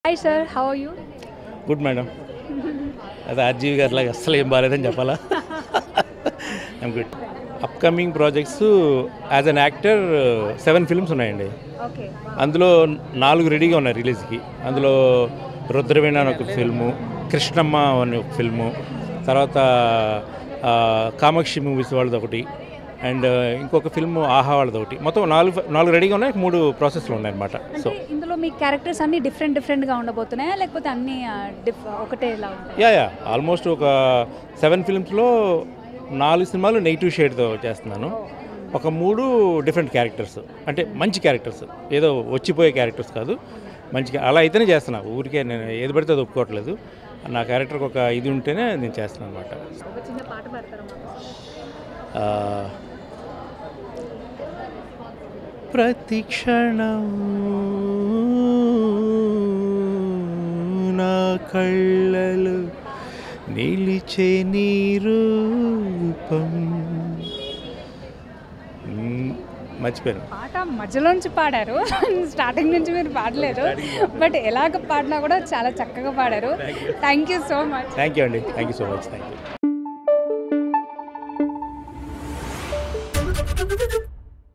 hi sir how are you good madam అదే RGV గారి లాగా అస్సలు ఏం బాగాలేదని చెప్పాలా I'm good upcoming projects as an actor seven films ఉన్నాయండి ఓకే అందులో నాలుగు రెడీగా ఉన్నాయి రిలీజ్కి అందులో రుద్రవీణ అని ఒక ఫిల్ము కృష్ణమ్మ అని ఒక ఫిల్ము తర్వాత ఆ, కామాక్షి మూవీస్ వాళ్ళది ఒకటి అండ్ ఇంకొక ఫిల్మ్ ఆహా వాళ్ళది ఒకటి మొత్తం నాలుగు నాలుగు రెడీగా ఉన్నాయి మూడు ప్రాసెస్లో ఉన్నాయన్నమాట సో అంటే ఇందులో మీ క్యారెక్టర్స్ అన్ని డిఫరెంట్ డిఫరెంట్గా ఉండబోతున్నాయా లేకపోతే అన్ని ఆ, డిఫ్ ఒకటేలా ఉంటాయి యా యా ఆల్మోస్ట్ ఒక సెవెన్ ఫిల్మ్స్లో నాలుగు సినిమాలు నెగిటివ్ షేడ్తో చేస్తున్నాను ఒక మూడు డిఫరెంట్ క్యారెక్టర్స్ అంటే మంచి క్యారెక్టర్స్ ఏదో వచ్చిపోయే క్యారెక్టర్స్ కాదు మంచి అలా అయితేనే చేస్తున్నా ఊరికే నేను ఏది పడితే అది ఒప్పుకోవట్లేదు నా క్యారెక్టర్కి ఒక ఇది ఉంటేనే నేను చేస్తున్నాను అనమాట ఒక చిన్న పాట పాడతారా ప్రతి క్షణం నా కళ్ళలు నిలిచే నీ రూపం మ్, మర్చిపోయాను పాట మధ్యలోంచి పాడారు స్టార్టింగ్ నుంచి మీరు పాడలేదు బట్ ఎలాగ పాడినా కూడా చాలా చక్కగా పాడారు thank you so much thank you అండి thank you so much thank you